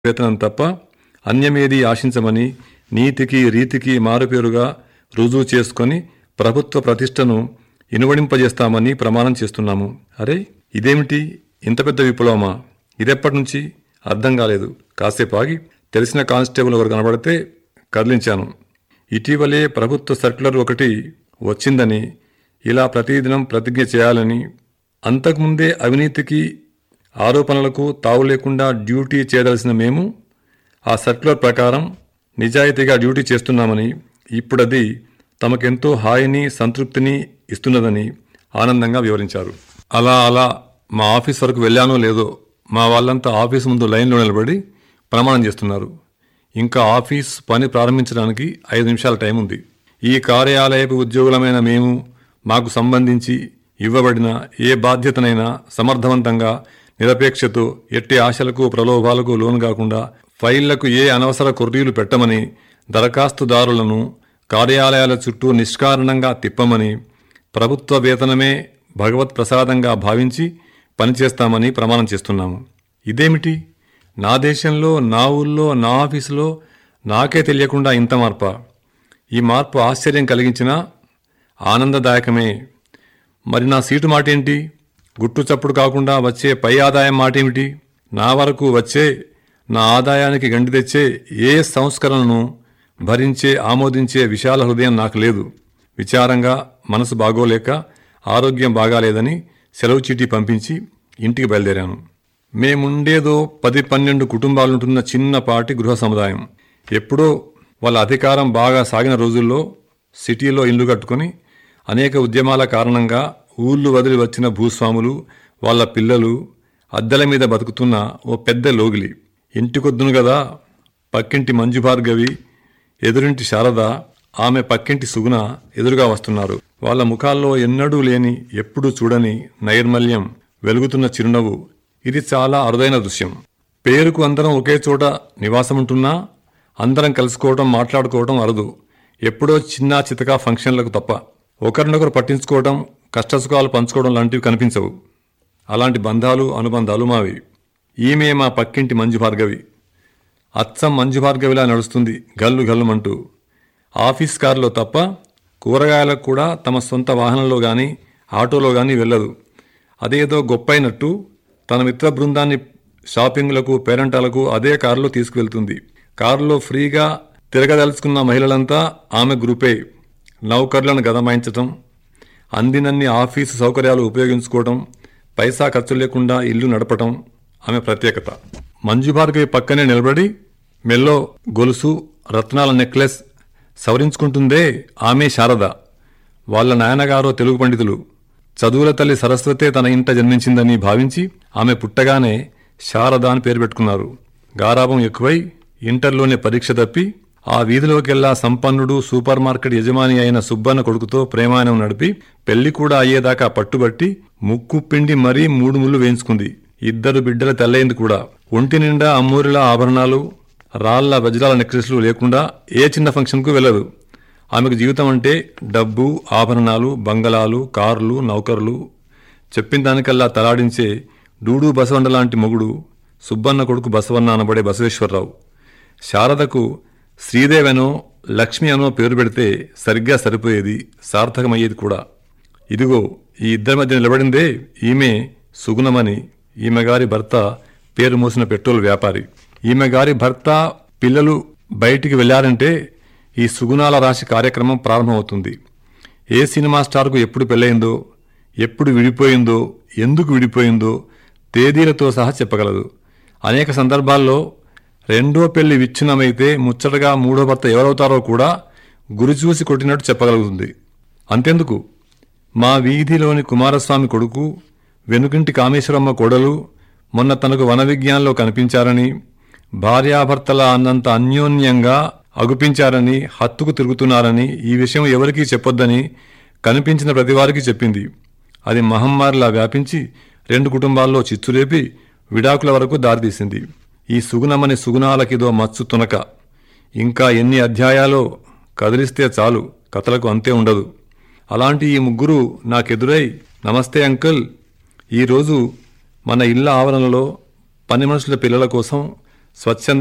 వేతనం తప్ప అన్యమేది ఆశించమని నీతికి రీతికి మారుపేరుగా రుజువు చేసుకొని ప్రభుత్వ ప్రతిష్టను ఇనువడింపజేస్తామని ప్రమాణం చేస్తున్నాము అరే ఇదేమిటి ఇంత పెద్ద విప్లవమా ఇదెప్పటి నుంచి అర్థం కాలేదు కాసేపు ఆగి తెలిసిన కానిస్టేబుల్ ఒకరు కనబడితే కదిలించాను ఇటీవలే ప్రభుత్వ సర్క్యులర్ ఒకటి వచ్చిందని ఇలా ప్రతిదినం ప్రతిజ్ఞ చేయాలని అంతకుముందే అవినీతికి ఆరోపణలకు తావు లేకుండా డ్యూటీ చేయదలసిన మేము ఆ సర్క్యులర్ ప్రకారం నిజాయితీగా డ్యూటీ చేస్తున్నామని ఇప్పుడది తమకెంతో హాయిని సంతృప్తిని ఇస్తున్నదని ఆనందంగా వివరించారు అలా అలా మా ఆఫీస్ వరకు వెళ్ళానో లేదో మా వాళ్ళంతా ఆఫీస్ ముందు లైన్లో నిలబడి ప్రమాణం చేస్తున్నారు ఇంకా ఆఫీస్ పని ప్రారంభించడానికి ఐదు నిమిషాల టైం ఉంది ఈ కార్యాలయపు ఉద్యోగులమైన మేము మాకు సంబంధించి ఇవ్వబడిన ఏ బాధ్యతనైనా సమర్థవంతంగా నిరపేక్షతో ఎట్టి ఆశలకు ప్రలోభాలకు లోను కాకుండా ఫైళ్లకు ఏ అనవసర కొర్రీలు పెట్టమని దరఖాస్తుదారులను కార్యాలయాల చుట్టూ నిష్కారణంగా తిప్పమని ప్రభుత్వ వేతనమే భగవత్ ప్రసాదంగా భావించి పనిచేస్తామని ప్రమాణం చేస్తున్నాము ఇదేమిటి నా దేశంలో నా ఊళ్ళో నా ఆఫీసులో నాకే తెలియకుండా ఇంత మార్పా ఈ మార్పు ఆశ్చర్యం కలిగించినా ఆనందదాయకమే మరి నా సీటు మాట ఏంటి గుట్టు చప్పుడు కాకుండా వచ్చే పై ఆదాయం మాట ఏమిటి నా వరకు వచ్చే నా ఆదాయానికి గండి తెచ్చే ఏ సంస్కరణను భరించే ఆమోదించే విశాల హృదయం నాకు లేదు విచారంగా మనసు బాగోలేక ఆరోగ్యం బాగాలేదని సెలవు చీటీ పంపించి ఇంటికి బయలుదేరాను మేముండేదో పది పన్నెండు కుటుంబాలుంటున్న చిన్నపాటి గృహ సముదాయం ఎప్పుడో వాళ్ళ అధికారం బాగా సాగిన రోజుల్లో సిటీలో ఇల్లు కట్టుకొని అనేక ఉద్యమాల కారణంగా ఊళ్ళు వదిలి వచ్చిన భూస్వాములు వాళ్ళ పిల్లలు అద్దెల మీద బతుకుతున్న ఓ పెద్ద లోగిలి ఇంటికొద్దును గదా పక్కింటి మంజు భార్గవి ఎదురింటి శారద ఆమె పక్కింటి సుగుణ ఎదురుగా వస్తున్నారు వాళ్ళ ముఖాల్లో ఎన్నడూ లేని ఎప్పుడూ చూడని నైర్మల్యం వెలుగుతున్న చిరునవ్వు ఇది చాలా అరుదైన దృశ్యం పేరుకు అందరం ఒకే చోట నివాసముంటున్నా అందరం కలుసుకోవడం మాట్లాడుకోవడం అరుదు ఎప్పుడో చిన్న చితకా ఫంక్షన్లకు తప్ప ఒకరినొకరు పట్టించుకోవడం కష్టసుఖాలు పంచుకోవడం లాంటివి కనిపించవు అలాంటి బంధాలు అనుబంధాలు మావి ఈమె మా పక్కింటి మంజు భార్గవి అచ్చం మంజు భార్గవిలా నడుస్తుంది గల్లు గల్లుమంటూ ఆఫీస్ కారులో తప్ప కూరగాయలకు కూడా తమ సొంత వాహనంలో గాని ఆటోలో గాని వెళ్ళదు అదేదో గొప్పైనట్టు తన మిత్ర బృందాన్ని షాపింగ్లకు పేరెంటాలకు అదే కారులో తీసుకువెళ్తుంది కారులో ఫ్రీగా తిరగదలుచుకున్న మహిళలంతా ఆమె గ్రూపే నౌకర్లను గదమాయించటం అందినన్ని ఆఫీసు సౌకర్యాలు ఉపయోగించుకోవడం పైసా ఖర్చు లేకుండా ఇల్లు నడపటం ఆమె ప్రత్యేకత మంజు భార్గవి పక్కనే నిలబడి మెల్లో గొలుసు రత్నాల నెక్లెస్ సవరించుకుంటుందే ఆమె శారద వాళ్ళ నాయనగారో తెలుగు పండితులు చదువుల తల్లి సరస్వతే తన ఇంట జన్మించిందని భావించి ఆమె పుట్టగానే శారద అని పేరు పెట్టుకున్నారు గారాభం ఎక్కువై ఇంటర్లోనే పరీక్ష తప్పి ఆ వీధిలోకెల్లా సంపన్నుడు సూపర్ మార్కెట్ యజమాని అయిన సుబ్బన్న కొడుకుతో ప్రేమాయణం నడిపి పెళ్లి కూడా అయ్యేదాకా పట్టుబట్టి ముక్కు పిండి మరీ మూడు ముళ్ళు వేయించుకుంది ఇద్దరు బిడ్డల తెల్లయింది కూడా ఒంటి నిండా అమ్మూరిల ఆభరణాలు రాళ్ల వజ్రాల నెక్లెస్లు లేకుండా ఏ చిన్న ఫంక్షన్కు వెళ్ళదు ఆమెకు జీవితం అంటే డబ్బు ఆభరణాలు బంగళాలు కార్లు నౌకర్లు చెప్పిన దానికల్లా తలాడించే డూడు బసవన్న లాంటి మొగుడు సుబ్బన్న కొడుకు బసవన్న అనబడే బసవేశ్వరరావు శారదకు శ్రీదేవనో లక్ష్మి అనో పేరు పెడితే సరిగ్గా సరిపోయేది సార్థకమయ్యేది కూడా ఇదిగో ఈ ఇద్దరి మధ్య నిలబడిందే ఈమె సుగుణమని ఈమె గారి భర్త పేరు మోసిన పెట్రోల్ వ్యాపారి ఈమె గారి భర్త పిల్లలు బయటికి వెళ్లారంటే ఈ సుగుణాల రాశి కార్యక్రమం ప్రారంభమవుతుంది ఏ సినిమా స్టార్కు ఎప్పుడు పెళ్ళయిందో ఎప్పుడు విడిపోయిందో ఎందుకు విడిపోయిందో తేదీలతో సహా చెప్పగలదు అనేక సందర్భాల్లో రెండో పెళ్లి విచ్ఛిన్నమైతే ముచ్చటగా మూడో భర్త ఎవరవుతారో కూడా గురి చూసి కొట్టినట్టు చెప్పగలుగుతుంది అంతెందుకు మా వీధిలోని కుమారస్వామి కొడుకు వెనుకింటి కామేశ్వరమ్మ కొడలు మొన్న తనకు వన విజ్ఞానంలో కనిపించారని భార్యాభర్తల అన్నంత అన్యోన్యంగా అగుపించారని హత్తుకు తిరుగుతున్నారని ఈ విషయం ఎవరికీ చెప్పొద్దని కనిపించిన ప్రతివారికి చెప్పింది అది మహమ్మారిలా వ్యాపించి రెండు కుటుంబాల్లో చిచ్చురేపి విడాకుల వరకు దారితీసింది ఈ సుగుణమని సుగుణాలకిదో మచ్చు తునక ఇంకా ఎన్ని అధ్యాయాలో కదిలిస్తే చాలు కథలకు అంతే ఉండదు అలాంటి ఈ ముగ్గురు నాకెదురై నమస్తే అంకుల్ ఈరోజు మన ఇళ్ళ ఆవరణలో పని మనుషుల పిల్లల కోసం స్వచ్ఛంద